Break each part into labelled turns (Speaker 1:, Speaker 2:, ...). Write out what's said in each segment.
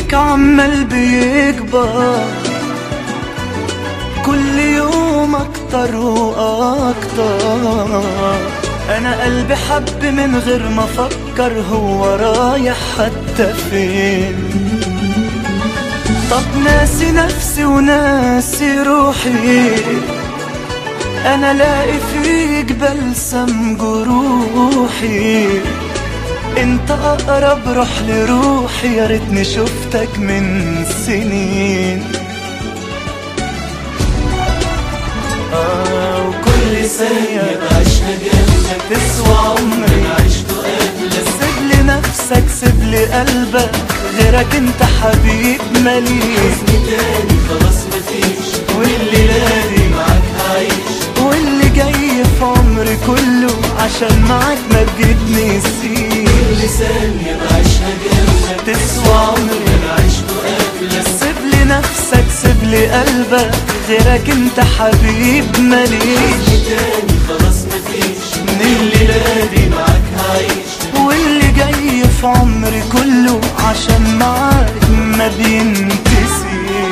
Speaker 1: فيك عمال بيكبر كل يوم اكتر واكتر انا قلبي حب من غير ما افكر هو رايح حتى فين طب ناسي نفسي وناسي روحي انا لاقي فيك بلسم جروحي انت اقرب روح لروحي يا ريتني شفتك من سنين آه وكل ثانية
Speaker 2: عشنا جنبك
Speaker 1: تسوى عمري
Speaker 2: عشته قبلك
Speaker 1: سيب لي نفسك سيب لي قلبك غيرك انت حبيب مليك
Speaker 2: تاني خلاص مفيش
Speaker 1: والليلة دي
Speaker 2: معاك هعيش
Speaker 1: واللي جاي في عمري كله عشان معاك ما بتتنسيش
Speaker 2: كل ثانية بعيشها جنبك
Speaker 1: تسوى عمري
Speaker 2: أنا عشته قبلك
Speaker 1: سيب لي نفسك سيب لي قلبك غيرك انت حبيب مليش
Speaker 2: تاني خلاص مفيش
Speaker 1: من الليلة دي
Speaker 2: معاك هعيش
Speaker 1: واللي جاي في عمري كله عشان معاك ما بينتسيش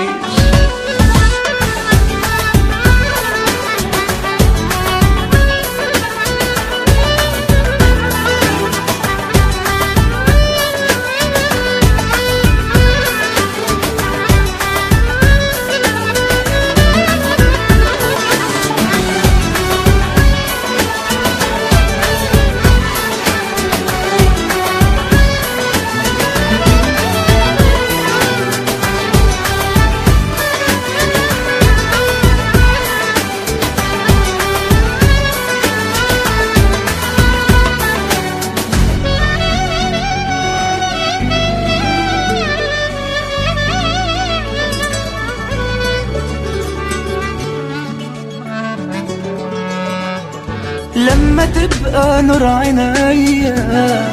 Speaker 1: لما تبقى نور عينيا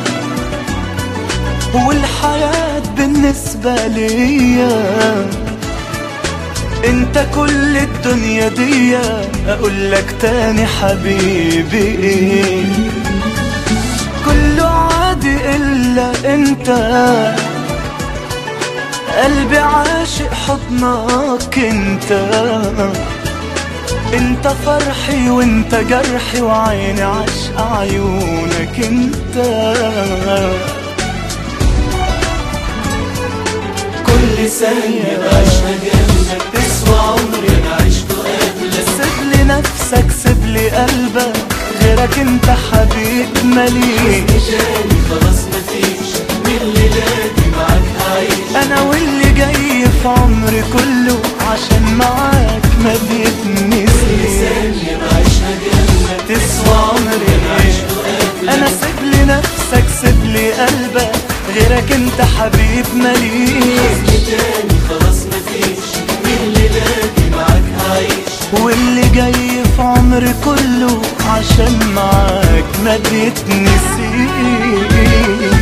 Speaker 1: والحياة بالنسبة ليا انت كل الدنيا دي اقول لك تاني حبيبي ايه كله عادي الا انت قلبي عاشق حضنك انت انت فرحي وانت جرحي وعيني عشق عيونك انت
Speaker 2: كل ثانية بعيشها جنبك تسوى عمري أنا عشته قبلك
Speaker 1: سيب لي نفسك سيب لي قلبك غيرك انت حبيب مليش
Speaker 2: تاني خلاص مفيش من الليلة دي معاك هعيش
Speaker 1: انا واللي جاي في عمري كله عشان معاك ما بيتنسيش
Speaker 2: ثانية بعيشها جنبك
Speaker 1: تسوى عمري
Speaker 2: عشته قبلك
Speaker 1: انا سيب لي نفسك سيب لي قلبك غيرك انت حبيب مليش
Speaker 2: تاني خلاص مفيش من الليلة دي معاك هعيش
Speaker 1: واللي جاي في عمري كله عشان معاك ما بيتنسيش